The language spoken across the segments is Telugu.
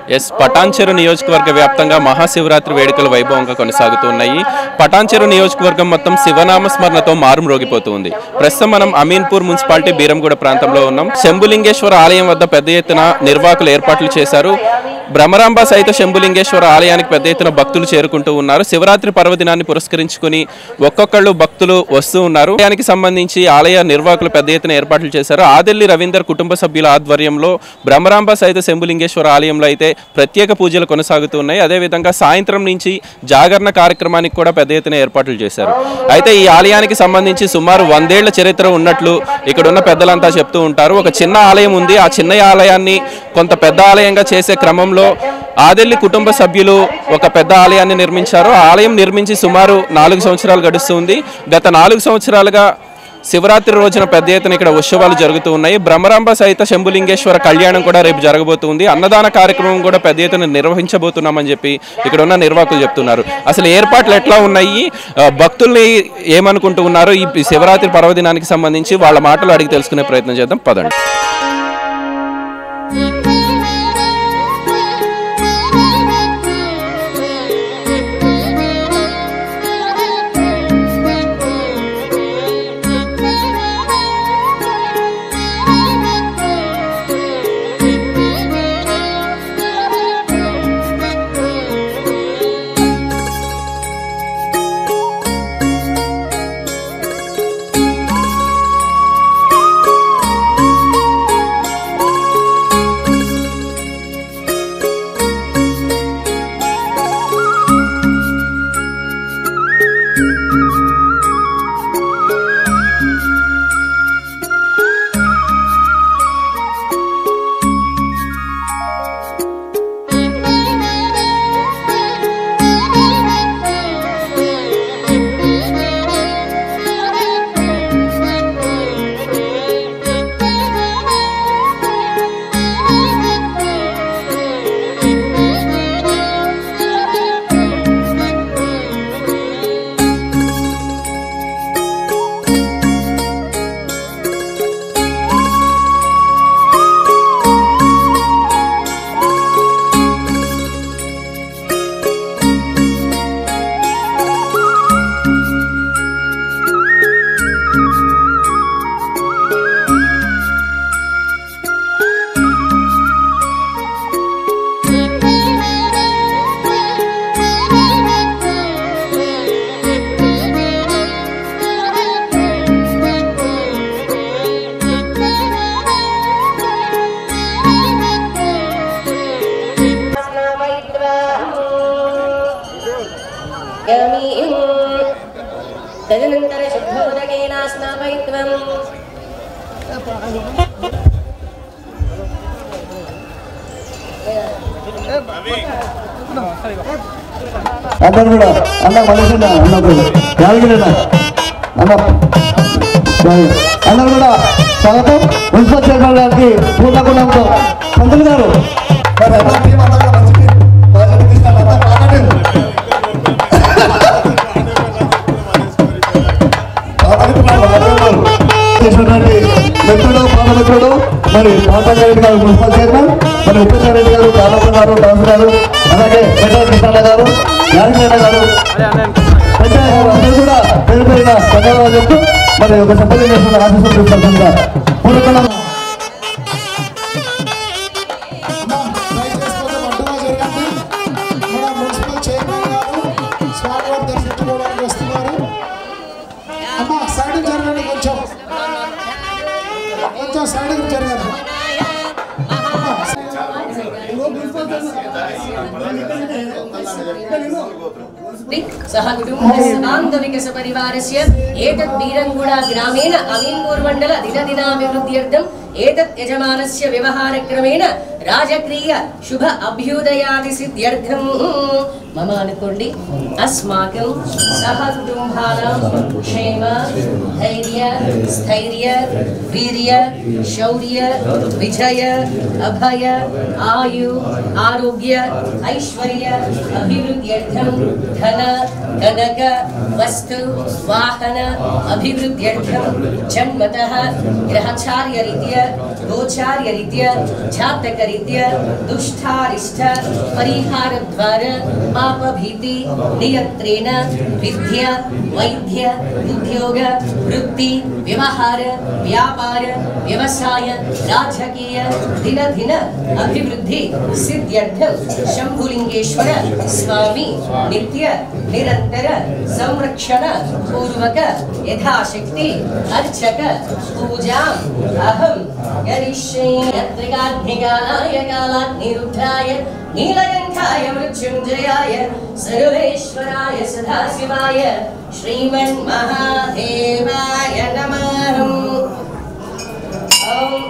ఎస్ పటాన్చెరు నియోజకవర్గ వ్యాప్తంగా మహాశివరాత్రి వేడుకలు వైభవంగా కొనసాగుతున్నాయి పటాన్చెరు నియోజకవర్గం మొత్తం శివనామ స్మరణతో మారుమ్రోగిపోతుంది ప్రస్తుతం మనం అమీన్పూర్ మున్సిపాలిటీ బీరంగూడ ప్రాంతంలో ఉన్నాం శంభులింగేశ్వర ఆలయం వద్ద పెద్ద ఎత్తున నిర్వాహకులు ఏర్పాట్లు చేశారు భ్రమరాంబ సహిత శంభులింగేశ్వర ఆలయానికి పెద్ద ఎత్తున భక్తులు చేరుకుంటూ ఉన్నారు శివరాత్రి పర్వదినాన్ని పురస్కరించుకుని ఒక్కొక్కళ్ళు భక్తులు వస్తూ ఉన్నారు ఆలయానికి సంబంధించి ఆలయ నిర్వాహకులు పెద్ద ఎత్తున ఏర్పాట్లు చేశారు ఆదిల్లి రవీందర్ కుటుంబ సభ్యుల ఆధ్వర్యంలో భ్రమరాంబ సహిత శంభులింగేశ్వర ఆలయంలో అయితే ప్రత్యేక పూజలు కొనసాగుతూ ఉన్నాయి అదేవిధంగా సాయంత్రం నుంచి జాగరణ కార్యక్రమానికి కూడా పెద్ద ఎత్తున ఏర్పాట్లు చేశారు అయితే ఈ ఆలయానికి సంబంధించి సుమారు వందేళ్ల చరిత్ర ఉన్నట్లు ఇక్కడ ఉన్న పెద్దలంతా చెప్తూ ఉంటారు ఒక చిన్న ఆలయం ఉంది ఆ చిన్న ఆలయాన్ని కొంత పెద్ద ఆలయంగా చేసే క్రమంలో ఆదెల్లి కుటుంబ సభ్యులు ఒక పెద్ద ఆలయాన్ని నిర్మించారు ఆ ఆలయం నిర్మించి సుమారు నాలుగు సంవత్సరాలు గడుస్తుంది గత నాలుగు సంవత్సరాలుగా శివరాత్రి రోజున పెద్ద ఎత్తున ఇక్కడ ఉత్సవాలు జరుగుతూ ఉన్నాయి బ్రహ్మరాంబ సహిత శంభులింగేశ్వర కళ్యాణం కూడా రేపు జరగబోతుంది అన్నదాన కార్యక్రమం కూడా పెద్ద ఎత్తున నిర్వహించబోతున్నామని చెప్పి ఇక్కడ ఉన్న నిర్వాహకులు చెప్తున్నారు అసలు ఏర్పాట్లు ఎట్లా ఉన్నాయి ఆ, భక్తుల్ని ఏమనుకుంటూ ఉన్నారు ఈ శివరాత్రి పర్వదినానికి సంబంధించి వాళ్ళ మాటలు అడిగి తెలుసుకునే ప్రయత్నం చేద్దాం పదండి తదనంతర శుద్ధోదకేన స్నాపయిత్వం అందరు కూడా అన్న మనిషి అన్న యాదగిరినా అన్న బాయ్. అందరు కూడా స్వాగతం మున్సిపల్ చైర్మన్ గారికి పూర్ణకుండంతో పంతులు గారు మరి అందరూ టీం అంతా కూడా మంచి టీం. బాధ్యత తీసుకొని అంతా పాడండి. పాడుతున్నారు, పాడుతున్నారు. చేసినటువంటి మిత్రుడు పాలమిత్రుడు మరి పవన్ రెడ్డి గారు మున్సిపల్ చైర్మన్ మరి ఉపేంద్ర రెడ్డి గారు కాలప్ప గారు డాన్స్ గారు అలాగే పెద్ద కృష్ణ గారు యాదగిరి గారు పెద్దయ్య గారు అందరూ కూడా పేరు పేరున ధన్యవాదాలు చెప్తూ మరి ఒక సంపద చేస్తున్న ఆశీస్సులు తీసుకోవాల్సిందిగా పూర్వకంగా దయచేసి కొంచెం అడ్డుగా జరగండి మన మున్సిపల్ చైర్మన్ గారు స్వామివారి దర్శించుకోవడానికి వస్తున్నారు అమ్మ సైడ్ జరగండి కొంచెం కొంచెం సైడ్ జరగండి అమ్మ, सह कुटुम्बस्य बान्धविकस्य परिवारस्य एतत् बीरङ्गुडा ग्रामेण अमीन्पूर् मण्डल दिनदिनाभिवृद्ध्यर्थम् एतत् यजमानस्य व्यवहारक्रमेण राजक्रिय शुभ अभ्युदयादि सिद्ध्यर्थं मम అనుకోండి अस्माकं सह कुटुम्बानां क्षेम धैर्य स्थैर्य वीर्य शौर्य विजय अभय आयु आरोग्य ऐश्वर्य अभिवृद्ध्यर्थं धन कनक वस्तु वाहन अभिवृद्ध्यर्थं जन्मतः ग्रहचार्यरीत्या गोचार्यरीत्या जातकरीत्या नित्य दुष्टारिष्ट परिहार द्वार पाप भीति नियंत्रेण विद्या वैद्य उद्योग वृत्ति व्यवहार व्यापार व्यवसाय राजकीय दिन दिन अभिवृद्धि सिद्ध्यर्थम शंभुलिंगेश्वर स्वामी नित्य निरंतर संरक्षण पूर्वक यथाशक्ति अर्चक पूजा अहम करिष्ये यत्रिकाग्निकालाय कालाग्निरुद्राय नीलकण्ठाय मृत्युञ्जयाय सर्वेश्वराय सदाशिवाय श्रीमन्महादेवाय नमः ॐ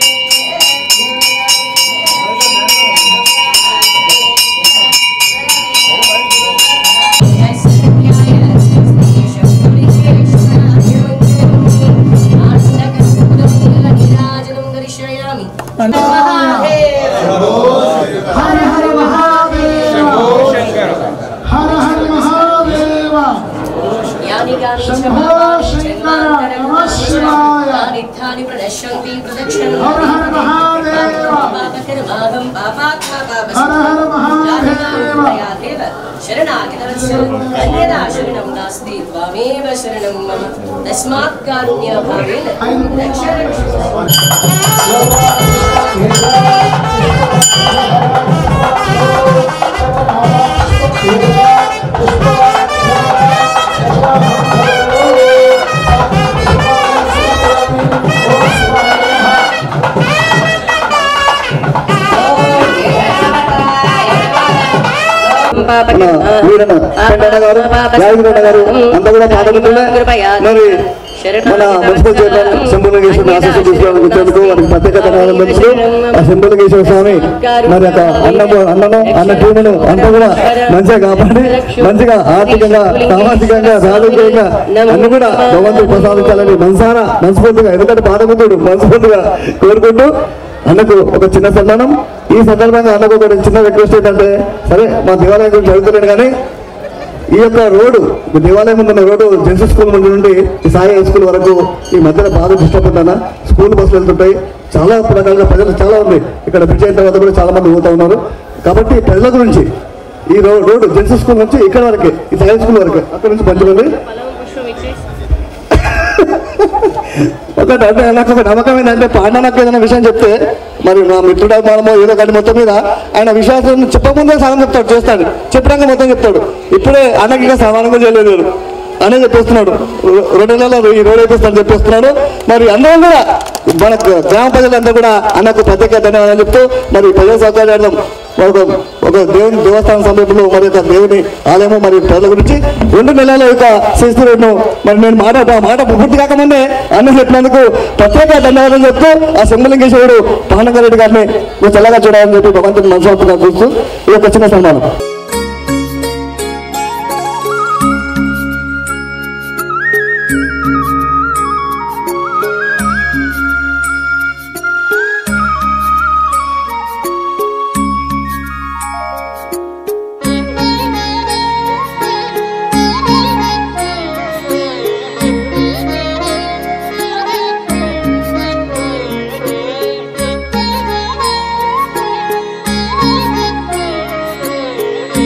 హర హర మహాదేవ హర హర మహాదేవ यानि कानि च शम्भो पापानि शङ्कर, जन्मान्तरं नमः शिवाय। तानि तानि प्रणश्यन्ति प्रदक्षिणं हर हर महादेव। पापकर्माहं पापात्मा पापस्मि। हर हर महादेव। यादेव शरणागतवत्सल अन्यदा शरणं नास्ति त्वामेव शरणं मम तस्मात् कारुण्यभावेन रक्ष रक्ष మన వీరన్న పెండన్న గారు యాదగిరన్న గారు అంతా కూడా పాల్గొంటుండే మరి మన మున్సిపల్ చైర్మన్ శంభులింగేశ్వర ఆశీస్సు తీసుకోవడానికి వచ్చేందుకు వారికి ప్రత్యేక ధన్యవాదాలు తెలుసు ఆ శంభులింగేశ్వర స్వామి మరి యొక్క అన్నము అన్నను అన్న టీమును అంతా కూడా మంచిగా కాపాడి మంచిగా ఆర్థికంగా సామాజికంగా రాజకీయంగా అన్ని కూడా భగవంతుడు ప్రసాదించాలని మనసారా మనస్ఫూర్తిగా ఎందుకంటే పాదముద్రుడు మనస్ఫూర్తిగా కోరుకుంటూ అన్నకు ఒక చిన్న సన్మానం ఈ సందర్భంగా అన్నకు ఒక చిన్న రిక్వెస్ట్ ఏంటంటే సరే మా దేవాలయం గురించి చదువుతున్నాను కానీ ఈ యొక్క రోడ్డు ఈ దేవాలయం ముందున్న రోడ్డు జెన్స్ స్కూల్ ముందు నుండి ఈ సాయి హై స్కూల్ వరకు ఈ మధ్యలో బాగా డిస్టర్బ్ ఉందన్న స్కూల్ బస్సులు వెళ్తుంటాయి చాలా రకాలుగా ప్రజలు చాలా ఉంది ఇక్కడ బ్రిడ్జ్ అయిన తర్వాత కూడా చాలా మంది పోతా ఉన్నారు కాబట్టి ప్రజల గురించి ఈ రో రోడ్డు జెన్స్ స్కూల్ నుంచి ఇక్కడ వరకే ఈ సాయి స్కూల్ వరకే అక్కడ నుంచి పంచుకోండి ఒకటి అంటే నాకు ఒక నమ్మకం ఏంటంటే పాండా నాకు ఏదైనా విషయం చెప్తే మరి మా మిత్రుడు మనమో ఏదో ఒకటి మొత్తం మీద ఆయన విశ్వాసం చెప్పకముందే సగం చెప్తాడు చేస్తాడు చెప్పడానికి మొత్తం చెప్తాడు ఇప్పుడే అన్నకి ఇంకా సమానం కూడా చేయలేదు వీడు. అనే చెప్పేస్తున్నాడు రో- రెండు నెలలు ఈ రోడ్ వేపిస్తాను చెప్పేస్తున్నాడు మరి అందరం కూడా మన గ్రామ ప్రజలంతా కూడా అన్నకు ప్రత్యేక ధన్యవాదాలు చెప్తూ మరి ప్రజల సౌకర్యార్థం ఒక ఒక దేవుని దేవస్థానం సమీపంలో మరి ఒక దేవుని ఆలయము మరి ప్రజల గురించి రెండు నెలల యొక్క శిస్తు రోడ్ను మరి నేను మాట ఆ మాట పూర్తి కాకముందే అన్న చెప్పినందుకు ప్రత్యేక ధన్యవాదాలు చెప్తూ ఆ సింహలింగేశ్వరుడు పాండగారెడ్డి గారిని నువ్వు చల్లగా చూడాలని చెప్పి భగవంతుని మనస్ఫూర్తిగా చూస్తూ ఈ యొక్క చిన్న సన్మానం Thank you.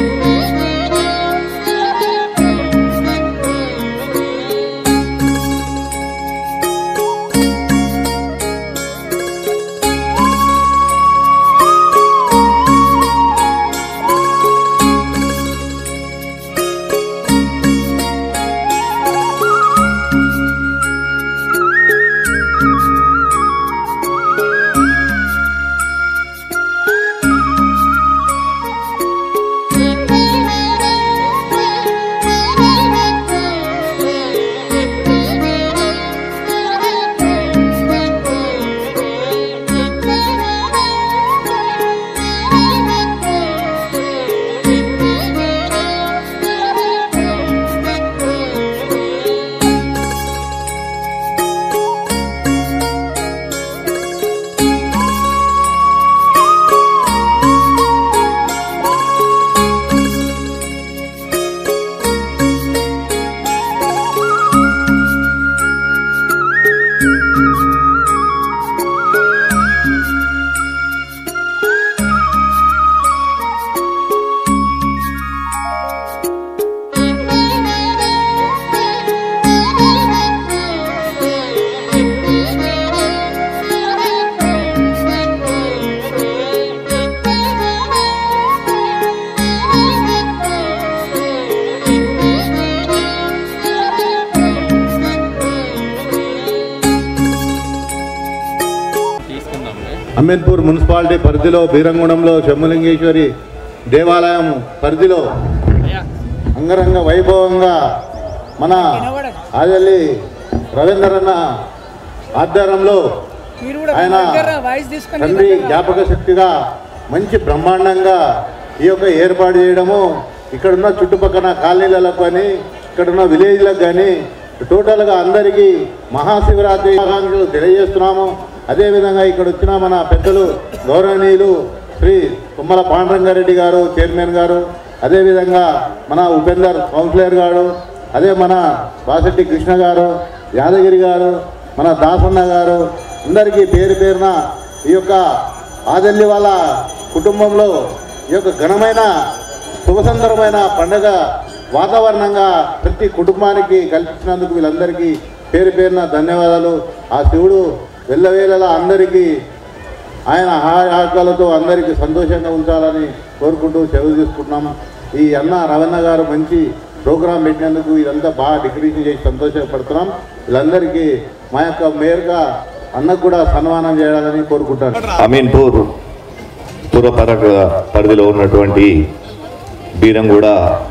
అమీన్పూర్ మున్సిపాలిటీ పరిధిలో బీరంగూడెంలో శంభులింగేశ్వరి దేవాలయం పరిధిలో అంగరంగ వైభవంగా మన ఆదల్లి రవీంద్రన్న ఆధ్వర్యంలో ఆయన తండ్రి జ్ఞాపక శక్తిగా మంచి బ్రహ్మాండంగా ఈ యొక్క ఏర్పాటు చేయడము ఇక్కడున్న చుట్టుపక్కల కాలనీలకు కానీ ఇక్కడున్న విలేజ్లకు కానీ టోటల్గా అందరికీ మహాశివరాత్రి శుభాకాంక్షలు తెలియజేస్తున్నాము అదేవిధంగా ఇక్కడ వచ్చిన మన పెద్దలు గౌరవనీయులు శ్రీ తుమ్మల పాండరంగారెడ్డి గారు చైర్మన్ గారు అదేవిధంగా మన ఉపేందర్ కౌన్సిలర్ గారు అదే మన బాసెట్టి కృష్ణ గారు యాదగిరి గారు మన దాసన్న గారు అందరికీ పేరు పేరున ఈ యొక్క ఆదల్లి వాళ్ళ కుటుంబంలో ఈ యొక్క ఘనమైన శుభసందరమైన పండగ వాతావరణంగా ప్రతి కుటుంబానికి కల్పించినందుకు వీళ్ళందరికీ పేరు పేరున ధన్యవాదాలు ఆ శివుడు వెళ్ళవేళలా అందరికీ ఆయన ఆహారాలతో అందరికీ సంతోషంగా ఉంచాలని కోరుకుంటూ సెలవు తీసుకుంటున్నాము ఈ అన్న రవణ గారు మంచి ప్రోగ్రాం పెట్టినందుకు ఇదంతా బాగా డెకరేషన్ చేసి సంతోషపడుతున్నాం వీళ్ళందరికీ మా యొక్క మేరుగా అన్నకు కూడా సన్మానం చేయాలని కోరుకుంటాను అమీన్పూర్ పురపర పరిధిలో ఉన్నటువంటి బీరంగూడ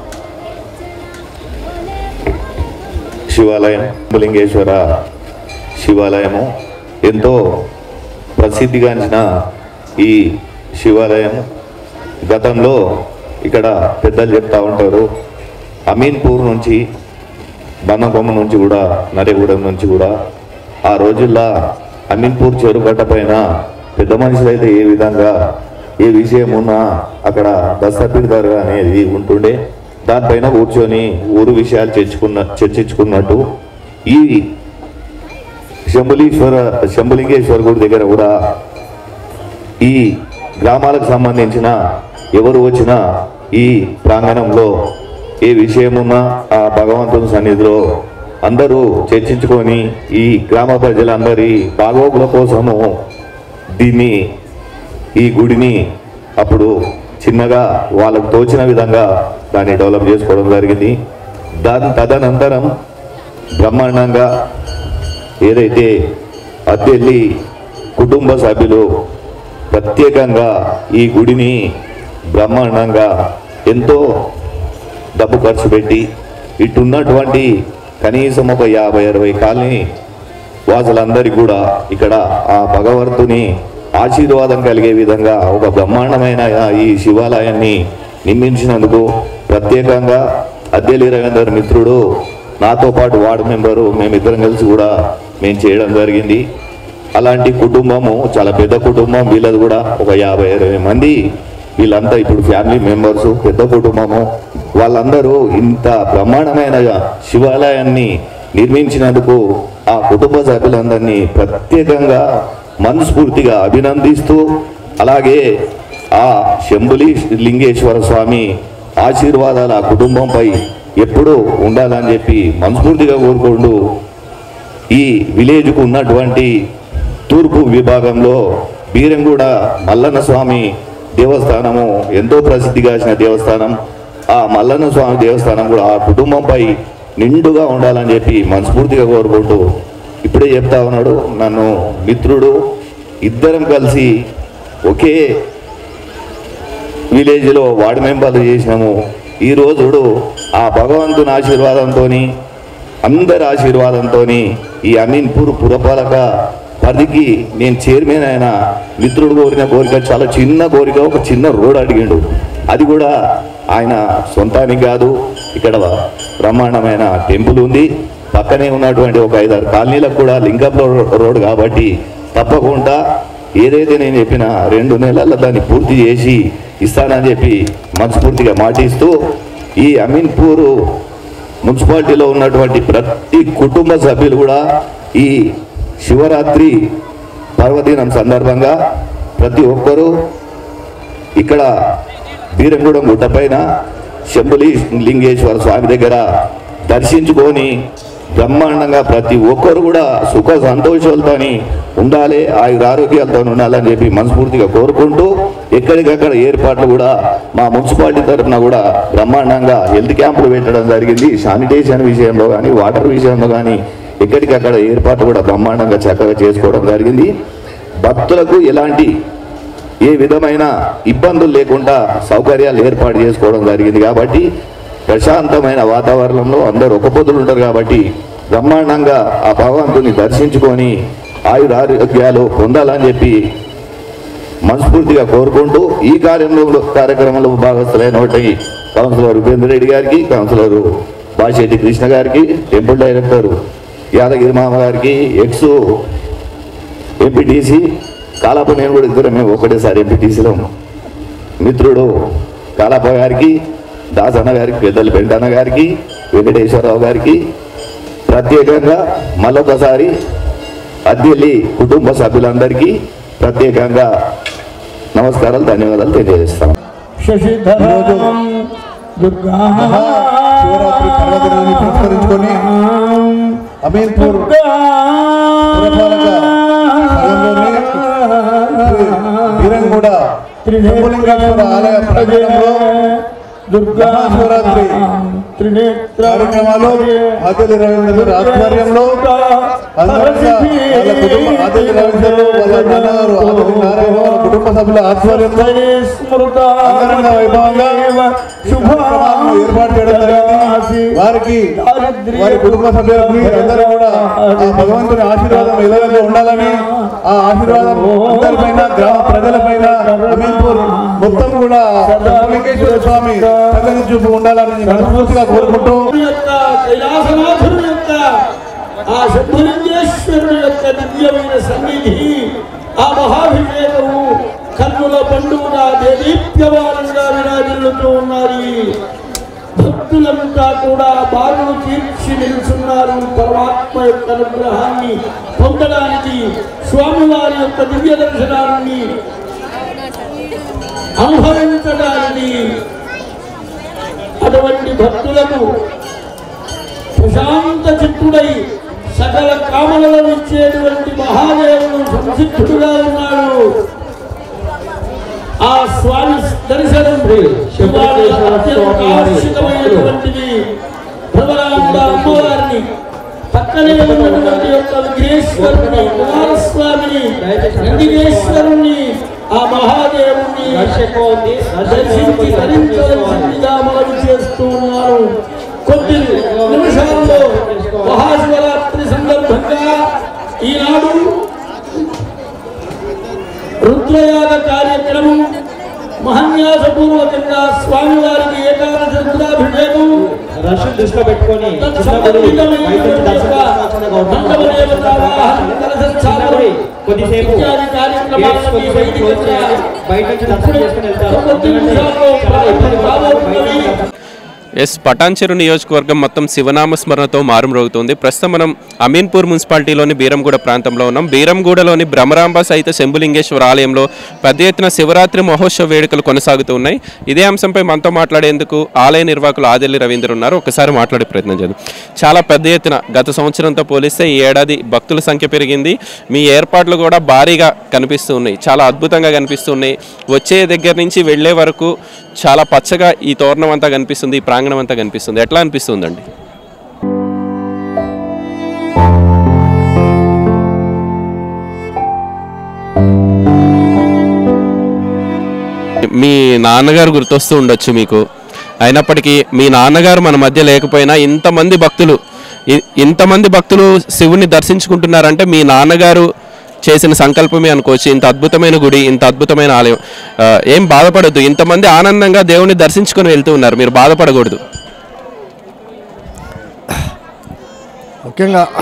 శివాలయం బులింగేశ్వర శివాలయము ఎంతో ప్రసిద్ధిగాంచిన ఈ శివాలయం గతంలో ఇక్కడ పెద్దలు చెప్తా ఉంటారు అమీన్పూర్ నుంచి బంధకొమ్మ నుంచి కూడా నరేగూడెం నుంచి కూడా ఆ రోజుల్లో అమీన్పూర్ చెరుగట్ట పైన పెద్ద మనుషులు అయితే ఏ విధంగా ఏ విషయం ఉన్నా అక్కడ దస్తపీడిదారు అనేది ఉంటుండే దానిపైన కూర్చొని ఊరు విషయాలు చర్చుకున్న చర్చించుకున్నట్టు ఈ శంభులీశ్వర శంభులింగేశ్వర గుడి దగ్గర కూడా ఈ గ్రామాలకు సంబంధించిన ఎవరు వచ్చినా ఈ ప్రాంగణంలో ఏ విషయమున్నా ఆ భగవంతుని సన్నిధిలో అందరూ చర్చించుకొని ఈ గ్రామ ప్రజలందరి బాగోగుల కోసము దీన్ని ఈ గుడిని అప్పుడు చిన్నగా వాళ్ళకు తోచిన విధంగా దాన్ని డెవలప్ చేసుకోవడం జరిగింది దాని తదనంతరం బ్రహ్మాండంగా ఏదైతే అద్దెల్లి కుటుంబ సభ్యులు ప్రత్యేకంగా ఈ గుడిని బ్రహ్మాండంగా ఎంతో డబ్బు ఖర్చు పెట్టి ఇటున్నటువంటి కనీసం ఒక యాభై అరవై కాలనీ వాసులందరికీ కూడా ఇక్కడ ఆ భగవంతుని ఆశీర్వాదం కలిగే విధంగా ఒక బ్రహ్మాండమైన ఈ శివాలయాన్ని నిర్మించినందుకు ప్రత్యేకంగా అద్దెలి రవీందర్ మిత్రుడు నాతో పాటు వార్డు మెంబరు మేమిద్దరం కలిసి కూడా మేము చేయడం జరిగింది అలాంటి కుటుంబము చాలా పెద్ద కుటుంబం వీళ్ళది కూడా ఒక యాభై ఇరవై మంది వీళ్ళంతా ఇప్పుడు ఫ్యామిలీ మెంబర్స్ పెద్ద కుటుంబము వాళ్ళందరూ ఇంత బ్రహ్మాండమైన శివాలయాన్ని నిర్మించినందుకు ఆ కుటుంబ సభ్యులందరినీ ప్రత్యేకంగా మనస్ఫూర్తిగా అభినందిస్తూ అలాగే ఆ శంభులి లింగేశ్వర స్వామి ఆశీర్వాదాలు ఆ కుటుంబంపై ఎప్పుడూ ఉండాలని చెప్పి మనస్ఫూర్తిగా కోరుకుంటూ ఈ విలేజ్కు ఉన్నటువంటి తూర్పు విభాగంలో బీరంగూడ మల్లన్న స్వామి దేవస్థానము ఎంతో ప్రసిద్ధిగాసిన దేవస్థానం ఆ మల్లన్న స్వామి దేవస్థానం కూడా ఆ కుటుంబంపై నిండుగా ఉండాలని చెప్పి మనస్ఫూర్తిగా కోరుకుంటూ ఇప్పుడే చెప్తా ఉన్నాడు నన్ను మిత్రుడు ఇద్దరం కలిసి ఒకే విలేజ్లో వార్డు మెంబర్లు చేసినాము ఈ రోజు ఆ భగవంతుని ఆశీర్వాదంతో అందరి ఆశీర్వాదంతో ఈ అమీన్పూర్ పురపాలక పరిధికి నేను చైర్మన్ అయిన మిత్రుడు కోరిన కోరిక చాలా చిన్న కోరిక ఒక చిన్న రోడ్ అడిగిండు అది కూడా ఆయన సొంతానికి కాదు ఇక్కడ బ్రహ్మాండమైన టెంపుల్ ఉంది పక్కనే ఉన్నటువంటి ఒక ఐదారు కాలనీలకు కూడా లింకప్ రోడ్ కాబట్టి తప్పకుండా ఏదైతే నేను చెప్పిన రెండు నెలల్లో దాన్ని పూర్తి చేసి ఇస్తానని చెప్పి మనస్ఫూర్తిగా మాటిస్తూ ఈ అమీన్పూరు మున్సిపాలిటీలో ఉన్నటువంటి ప్రతి కుటుంబ సభ్యులు కూడా ఈ శివరాత్రి పర్వదినం సందర్భంగా ప్రతి ఒక్కరూ ఇక్కడ బీరంగూడెం గుట్టపైన శంభులి లింగేశ్వర స్వామి దగ్గర దర్శించుకొని బ్రహ్మాండంగా ప్రతి ఒక్కరు కూడా సుఖ సంతోషాలతోని ఉండాలి ఆయుర ఆరోగ్యాలతో ఉండాలని చెప్పి మనస్ఫూర్తిగా కోరుకుంటూ ఎక్కడికక్కడ ఏర్పాట్లు కూడా మా మున్సిపాలిటీ తరఫున కూడా బ్రహ్మాండంగా హెల్త్ క్యాంపులు పెట్టడం జరిగింది శానిటేషన్ విషయంలో కానీ వాటర్ విషయంలో కానీ ఎక్కడికక్కడ ఏర్పాట్లు కూడా బ్రహ్మాండంగా చక్కగా చేసుకోవడం జరిగింది భక్తులకు ఎలాంటి ఏ విధమైన ఇబ్బందులు లేకుండా సౌకర్యాలు ఏర్పాటు చేసుకోవడం జరిగింది కాబట్టి ప్రశాంతమైన వాతావరణంలో అందరూ ఒక పొద్దులు ఉంటారు కాబట్టి బ్రహ్మాండంగా ఆ భగవంతుని దర్శించుకొని ఆయురారోగ్యాలు పొందాలని చెప్పి మనస్ఫూర్తిగా కోరుకుంటూ ఈ కార్యక్రమంలో కార్యక్రమంలో భాగస్థులైనటువంటి కౌన్సిలర్ ఉపేంద్ర రెడ్డి గారికి కౌన్సిలర్ బాషెట్టి కృష్ణ గారికి టెంపుల్ డైరెక్టర్ యాదగిరి మామ గారికి ఎక్స్ ఎంపీటీసీ కాలాప నేను కూడా ఇద్దరు మేము ఒకటేసారి ఎంపీటీసీలో మిత్రుడు కాలాప గారికి దాసన్న గారికి పెద్దలు పెంటన్న గారికి వెంకటేశ్వరరావు గారికి ప్రత్యేకంగా మళ్ళొకసారి అద్దెల్లి కుటుంబ సభ్యులందరికీ ప్రత్యేకంగా నమస్కారాలు ధన్యవాదాలు తెలియజేస్తాం శశిధరం దుర్గా శివరాత్రి పర్వదినాన్ని పురస్కరించుకొని అమీన్పూర్ పురపాలక స్థలంలోని శ్రీ వీరంగూడ శంభులింగేశ్వర ఆలయ ప్రాంగణంలో మహాశివరాత్రి కార్యక్రమాలు ఆదిలి రవీంద్ర గారి ఆధ్వర్యంలో అందంగా వాళ్ళ కుటుంబ ఆదిలి రవీంద్ర వాళ్ళ నాన్నగారు ఆదిలి నారాయణ వాళ్ళ కుటుంబ సభ్యుల ఆధ్వర్యంలో అంగరంగ వైభవంగా శుభ్రమాలను ఏర్పాటు చేయడం జరిగింది వారికి వారి కుటుంబ సభ్యులకి అందరూ కూడా ఆ భగవంతుని ఆశీర్వాదం ఎదురుగా ఉండాలని ఆ ఆశీర్వాదం అందరిపైన గ్రామ ప్రజలపైన అమీన్పూర్ మొత్తం కూడా వెంకటేశ్వర స్వామి చక్కని చూపు ఉండాలని మనస్ఫూర్తిగా కోరుకుంటూ యొక్క కైలాసనాథుని యొక్క ఆ శంభులింగేశ్వరుని యొక్క దివ్యమైన సన్నిధి ఆ మహాభిషేకము కన్నుల పండుగ దేదీప్యమానంగా విరాజిల్లుతూ ఉన్నది భక్తులంతా కూడా బారులు తీర్చి నిలుచున్నారు పరమాత్మ యొక్క అనుగ్రహాన్ని పొందడానికి స్వామివారి యొక్క దివ్య దర్శనాన్ని అనుభవించడానికి అటువంటి భక్తులకు ప్రశాంత చిత్తుడై సకల కామలను ఇచ్చేటువంటి మహాదేవుడు సంసిద్ధుడుగా ఉన్నాడు ఆ స్వామి దర్శనం ఇవాళ అత్యంత ఆకర్షితమైనటువంటిది భ్రమరాంబ అమ్మవారిని పక్కనే ఉన్నటువంటి యొక్క విఘ్నేశ్వరుని కుమారస్వామిని నందినేశ్వరుణ్ణి ఆ మహాదేవుని దర్శించి ధరించవలసిందిగా మనవి చేస్తూ ఉన్నారు కొద్ది నిమిషాల్లో మహాశివరాత్రి సందర్భంగా ఈనాడు రుద్రయాగ కార్యక్రమం మహన్యాసపూర్వకంగా స్వామివారికి ఏకాదశ రుద్రాభిషేకం రష్యన్ దృష్టిలో పెట్టుకొని కొద్దిసేపు ఇత్యాది కార్యక్రమాలన్నీ బయటికి బయట నుంచి దర్శనం చేసుకుని వెళ్తారు కొద్ది నిమిషాల్లో ప్రారంభం కాబోతున్నది ఎస్ పటాన్చెరు నియోజకవర్గం మొత్తం శివనామ స్మరణతో మారుమ్రోగుతుంది ప్రస్తుతం మనం అమీన్పూర్ మున్సిపాలిటీలోని బీరంగూడ ప్రాంతంలో ఉన్నాం బీరంగూడలోని భ్రమరాంబ సహిత శంభులింగేశ్వర ఆలయంలో పెద్ద ఎత్తున శివరాత్రి మహోత్సవ వేడుకలు కొనసాగుతూ ఉన్నాయి ఇదే అంశంపై మనతో మాట్లాడేందుకు ఆలయ నిర్వాహకులు ఆదెల్లి రవీంద్ర ఉన్నారు ఒకసారి మాట్లాడే ప్రయత్నం చేద్దాం చాలా పెద్ద ఎత్తున గత సంవత్సరంతో పోలిస్తే ఈ ఏడాది భక్తుల సంఖ్య పెరిగింది మీ ఏర్పాట్లు కూడా భారీగా కనిపిస్తూ ఉన్నాయి చాలా అద్భుతంగా కనిపిస్తున్నాయి వచ్చే దగ్గర నుంచి వెళ్ళే వరకు చాలా పచ్చగా ఈ తోరణం అంతా కనిపిస్తుంది ఈ ప్రాంగణం అంతా కనిపిస్తుంది ఎట్లా అనిపిస్తుందండి మీ నాన్నగారు గుర్తొస్తూ ఉండొచ్చు మీకు అయినప్పటికీ మీ నాన్నగారు మన మధ్య లేకపోయినా ఇంతమంది భక్తులు ఇ- ఇంతమంది భక్తులు శివుని దర్శించుకుంటున్నారంటే మీ నాన్నగారు చేసిన సంకల్పమే అనుకోవచ్చు ఇంత అద్భుతమైన గుడి ఇంత అద్భుతమైన ఆలయం ఆ, ఏం బాధపడద్దు ఇంతమంది ఆనందంగా దేవుని దర్శించుకొని వెళ్తూ ఉన్నారు మీరు బాధపడకూడదు ముఖ్యంగా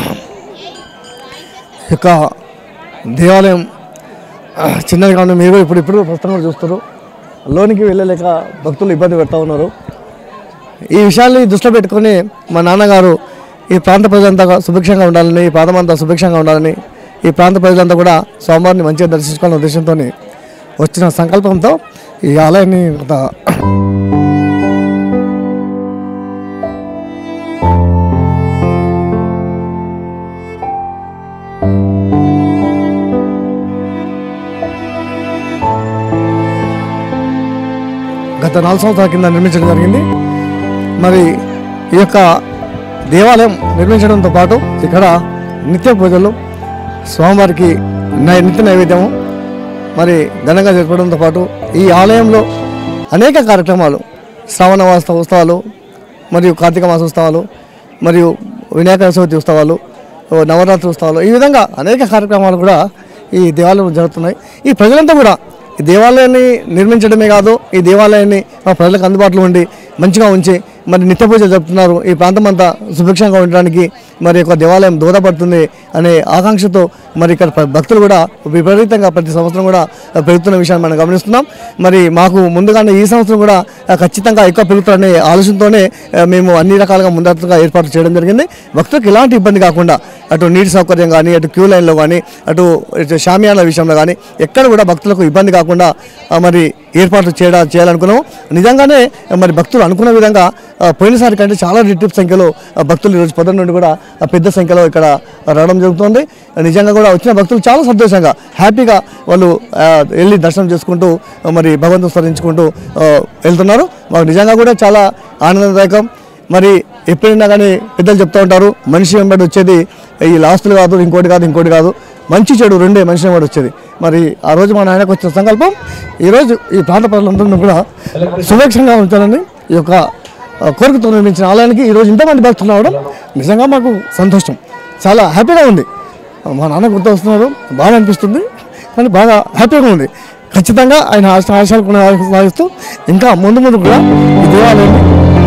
ఈ యొక్క దేవాలయం ఆ, చిన్నది కాకుండా మీరు కూడా ఇప్పుడు ఇప్పుడు ప్రస్తుతం కూడా చూస్తారు లోనికి వెళ్ళలేక భక్తులు ఇబ్బంది పెడతా ఉన్నారు ఈ విషయాన్ని దృష్టిలో పెట్టుకొని మా నాన్నగారు ఈ ప్రాంత ప్రజలంతా సుభిక్షంగా ఉండాలని ఈ ప్రాంతం అంతా సుభిక్షంగా ఉండాలని ఈ ప్రాంత ప్రజలంతా కూడా స్వామివారిని మంచిగా దర్శించుకోవాలనే ఉద్దేశంతో వచ్చిన సంకల్పంతో ఈ ఆలయాన్ని ఒక గత నాలుగు సంవత్సరాల కింద నిర్మించడం జరిగింది మరి ఈ యొక్క దేవాలయం నిర్మించడంతో పాటు ఇక్కడ నిత్య పూజలు స్వామివారికి నై- నిత్య నైవేద్యము మరి ఘనంగా జరపడంతో పాటు ఈ ఆలయంలో అనేక కార్యక్రమాలు శ్రావణ మాస ఉత్సవాలు మరియు కార్తీక మాస ఉత్సవాలు మరియు వినాయక చవితి ఉత్సవాలు ఓ నవరాత్రి ఉత్సవాలు ఈ విధంగా అనేక కార్యక్రమాలు కూడా ఈ దేవాలయంలో జరుగుతున్నాయి ఈ ప్రజలంతా కూడా ఈ దేవాలయాన్ని నిర్మించడమే కాదు ఈ దేవాలయాన్ని మా ప్రజలకు అందుబాటులో ఉండి మంచిగా ఉంచి మరి నిత్య పూజ జరుపుతున్నారు ఈ ప్రాంతం అంతా సుభిక్షంగా ఉండడానికి మరి ఒక దేవాలయం దోహదపడుతుంది అనే ఆకాంక్షతో మరి ఇక్కడ ప్ర- భక్తులు కూడా విపరీతంగా ప్రతి సంవత్సరం కూడా పెరుగుతున్న విషయాన్ని మనం గమనిస్తున్నాం మరి మాకు ముందుగానే ఈ సంవత్సరం కూడా ఆ, ఖచ్చితంగా ఎక్కువ పెరుగుతారనే ఆలోచనతోనే ఆ, మేము అన్ని రకాలుగా ముందస్తుగా ఏర్పాటు చేయడం జరిగింది భక్తులకు ఎలాంటి ఇబ్బంది కాకుండా అటు నీటి సౌకర్యం కానీ అటు క్యూ లైన్లో కానీ అటు ఇటు షామియాల విషయంలో కానీ ఎక్కడ కూడా భక్తులకు ఇబ్బంది కాకుండా ఆ, మరి ఏర్పాట్లు చేయడా చేయాలనుకున్నాము నిజంగానే ఆ, మరి భక్తులు అనుకున్న విధంగా ఆ, పోయినసారి కంటే చాలా రెట్టింపు సంఖ్యలో ఆ, భక్తులు ఈరోజు పొద్దున్న నుండి కూడా ఆ, పెద్ద సంఖ్యలో ఇక్కడ రావడం జరుగుతుంది నిజంగా కూడా వచ్చిన భక్తులు చాలా సంతోషంగా హ్యాపీగా వాళ్ళు ఆ, వెళ్ళి దర్శనం చేసుకుంటూ ఆ, మరి భగవంతుని స్మరించుకుంటూ ఆ, వెళ్తున్నారు మాకు నిజంగా కూడా చాలా ఆనందదాయకం మరి ఎప్పుడైనా కానీ పెద్దలు చెప్తూ ఉంటారు మనిషి వెంబడి వచ్చేది ఈ లాస్టులు కాదు ఇంకోటి కాదు ఇంకోటి కాదు మంచి చెడు రెండే మనిషి వెంబడి వచ్చేది మరి ఆ రోజు మా నాయనకు వచ్చిన సంకల్పం ఈరోజు ఈ ప్రాంత ప్రజలందరినీ కూడా సురక్షంగా ఉంచాలని ఈ యొక్క ఆ, కోరికతో నిర్మించిన ఆలయానికి ఈరోజు ఇంతమంది భక్తులు రావడం నిజంగా మాకు సంతోషం చాలా హ్యాపీగా ఉంది మా నాన్న గుర్తు వస్తున్నారు బాగా అనిపిస్తుంది కానీ బాగా హ్యాపీగా ఉంది ఖచ్చితంగా ఆయన ఆశ ఆశలు కూడా సాగిస్తూ ఇంకా ముందు ముందు కూడా ఈ దేవాలయాన్ని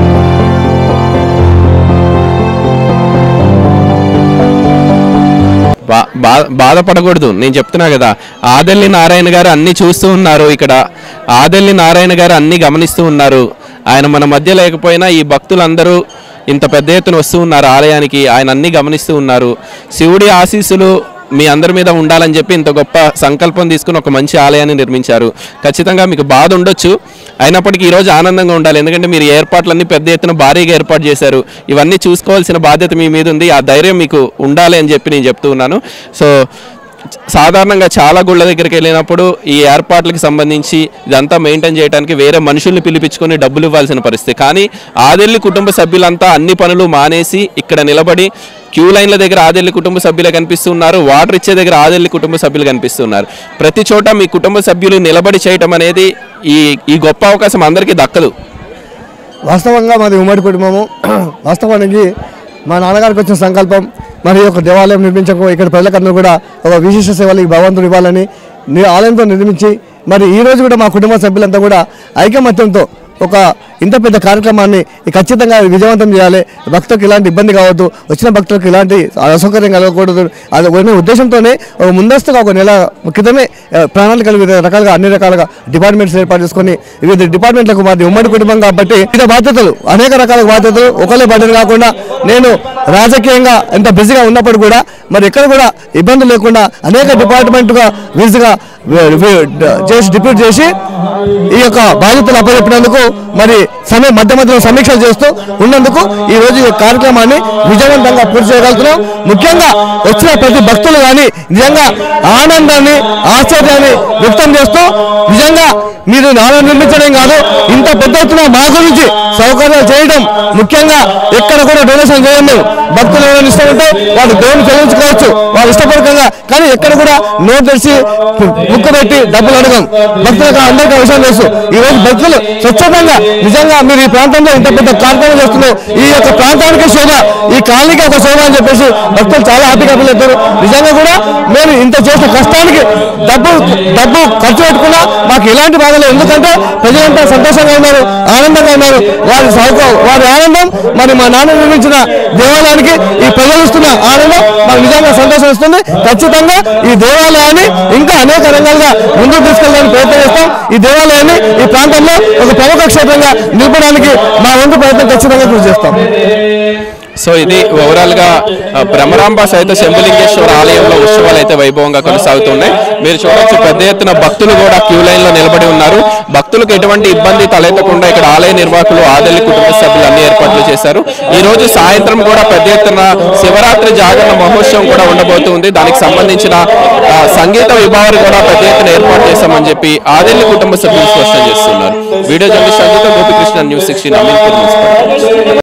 బా బా- బాధపడకూడదు నేను చెప్తున్నా కదా ఆదల్లి నారాయణ గారు అన్ని చూస్తూ ఉన్నారు ఇక్కడ ఆదల్లి నారాయణ గారు అన్ని గమనిస్తూ ఉన్నారు ఆయన మన మధ్య లేకపోయినా ఈ భక్తులందరూ ఇంత పెద్ద ఎత్తున వస్తూ ఉన్నారు ఆలయానికి ఆయన అన్ని గమనిస్తూ ఉన్నారు శివుడి ఆశీస్సులు మీ అందరి మీద ఉండాలని చెప్పి ఇంత గొప్ప సంకల్పం తీసుకుని ఒక మంచి ఆలయాన్ని నిర్మించారు ఖచ్చితంగా మీకు బాధ ఉండొచ్చు అయినప్పటికీ ఈరోజు ఆనందంగా ఉండాలి ఎందుకంటే మీరు ఏర్పాట్లన్నీ పెద్ద ఎత్తున భారీగా ఏర్పాటు చేశారు ఇవన్నీ చూసుకోవాల్సిన బాధ్యత మీ మీద ఉంది ఆ ధైర్యం మీకు ఉండాలి అని చెప్పి నేను చెప్తూ ఉన్నాను సో సాధారణంగా చాలా గుళ్ళ దగ్గరికి వెళ్ళినప్పుడు ఈ ఏర్పాట్లకు సంబంధించి ఇదంతా మెయింటైన్ చేయడానికి వేరే మనుషుల్ని పిలిపించుకొని డబ్బులు ఇవ్వాల్సిన పరిస్థితి కానీ ఆదెల్లి కుటుంబ సభ్యులంతా అన్ని పనులు మానేసి ఇక్కడ నిలబడి క్యూ లైన్ల దగ్గర ఆదెల్లి కుటుంబ సభ్యులే కనిపిస్తున్నారు వాటర్ ఇచ్చే దగ్గర ఆదెల్లి కుటుంబ సభ్యులు కనిపిస్తున్నారు ప్రతి చోట మీ కుటుంబ సభ్యులు నిలబడి చేయటం అనేది ఈ ఈ గొప్ప అవకాశం అందరికీ దక్కదు వాస్తవంగా మాది ఉమ్మడి కుటుంబము వాస్తవానికి మా నాన్నగారికి వచ్చిన సంకల్పం మరి ఒక దేవాలయం నిర్మించకు ఇక్కడ ప్రజలకందరూ కూడా ఒక విశేష సేవలు ఈ భగవంతుడు ఇవ్వాలని నీ ఆలయంతో నిర్మించి మరి ఈ రోజు కూడా మా కుటుంబ సభ్యులంతా కూడా ఐకమత్యంతో ఒక ఇంత పెద్ద కార్యక్రమాన్ని ఖచ్చితంగా విజయవంతం చేయాలి భక్తులకు ఇలాంటి ఇబ్బంది కావద్దు వచ్చిన భక్తులకు ఇలాంటి అసౌకర్యం కలగకూడదు అది ఒక ఉద్దేశంతోనే ఒక ముందస్తుగా ఒక నెల క్రితమే ఆ, ప్రణాళికలు వివిధ రకాలుగా అన్ని రకాలుగా డిపార్ట్మెంట్స్ ఏర్పాటు చేసుకొని వివిధ డిపార్ట్మెంట్లకు మాది ఉమ్మడి కుటుంబం కాబట్టి వివిధ బాధ్యతలు అనేక రకాల బాధ్యతలు ఒకళ్ళే బాధ్యత కాకుండా నేను రాజకీయంగా ఎంత బిజీగా ఉన్నప్పుడు కూడా మరి ఎక్కడ కూడా ఇబ్బంది లేకుండా అనేక డిపార్ట్మెంట్గా విజుగా చేసి డిప్యూట్ చేసి ఈ యొక్క బాధ్యతలు అప్పచెప్పినందుకు మరి సమయం మధ్య మధ్యలో సమీక్షలు చేస్తూ ఉన్నందుకు ఈ రోజు ఈ కార్యక్రమాన్ని విజయవంతంగా పూర్తి చేయగలుగుతున్నాం ముఖ్యంగా వచ్చిన ప్రతి భక్తులు కానీ నిజంగా ఆనందాన్ని ఆశ్చర్యాన్ని వ్యక్తం చేస్తూ నిజంగా మీరు ఆలయం నిర్మించడం కాదు ఇంత పెద్ద ఎత్తున మా గురించి సౌకర్యాలు చేయడం ముఖ్యంగా ఎక్కడ కూడా డొనేషన్ చేయం మేము భక్తులు ఏమైనా ఇష్టం ఉంటే వాళ్ళు దేవుని చెల్లించుకోవచ్చు వాళ్ళు ఇష్టపూర్వకంగా కానీ ఎక్కడ కూడా నోట్ తెరిచి ముక్కు పెట్టి డబ్బులు అడగం భక్తులకు అందరికీ విషయం తెలుసు ఈ రోజు భక్తులు స్వచ్ఛందంగా నిజంగా మీరు ఈ ప్రాంతంలో ఇంత పెద్ద కార్యక్రమం చేస్తున్నారు ఈ యొక్క ప్రాంతానికి శోభ ఈ కాలనీకి ఒక శోభ అని చెప్పేసి భక్తులు చాలా హ్యాపీగా ఫీల్ అవుతారు నిజంగా కూడా మేము ఇంత చేసిన కష్టానికి డబ్బు డబ్బు ఖర్చు పెట్టుకున్నా మాకు ఎలాంటి బాధ లేదు ఎందుకంటే ప్రజలంతా సంతోషంగా ఉన్నారు ఆనందంగా ఉన్నారు వారి సౌక వారి ఆనందం మరి మా నాన్న నిర్మించిన దేవాలయానికి ఈ ప్రజలు ఇస్తున్న ఆనందం మాకు నిజంగా సంతోషం ఇస్తుంది ఖచ్చితంగా ఈ దేవాలయాన్ని ఇంకా అనేక రంగాలుగా ముందుకు తీసుకెళ్ళడానికి ప్రయత్నం చేస్తాం ఈ దేవాలయాన్ని ఈ ప్రాంతంలో ఒక ప్రముఖ క్షేత్రంగా నిలపడానికి మా వంతు ప్రయత్నం ఖచ్చితంగా కృషి చేస్తాం సో ఇది ఓవరాల్ గా ఆ, భ్రమరాంబ సహిత శంభులింగేశ్వర ఆలయంలో ఉత్సవాలు అయితే వైభవంగా కొనసాగుతున్నాయి మీరు చూడొచ్చు పెద్ద ఎత్తున భక్తులు కూడా క్యూ లైన్ లో నిలబడి ఉన్నారు భక్తులకు ఎటువంటి ఇబ్బంది తలెత్తకుండా ఇక్కడ ఆలయ నిర్వాహకులు ఆదలి కుటుంబ సభ్యులు అన్ని ఏర్పాట్లు చేశారు ఈ రోజు సాయంత్రం కూడా పెద్ద ఎత్తున శివరాత్రి జాగరణ మహోత్సవం కూడా ఉండబోతుంది దానికి సంబంధించిన ఆ, సంగీత విభావాలు కూడా పెద్ద ఎత్తున ఏర్పాటు చేశామని చెప్పి ఆదెల్లి కుటుంబ సభ్యులు స్పష్టం చేస్తున్నారు video journalist Sangeetha Gopikrishna news sixteen Ameenpur municipality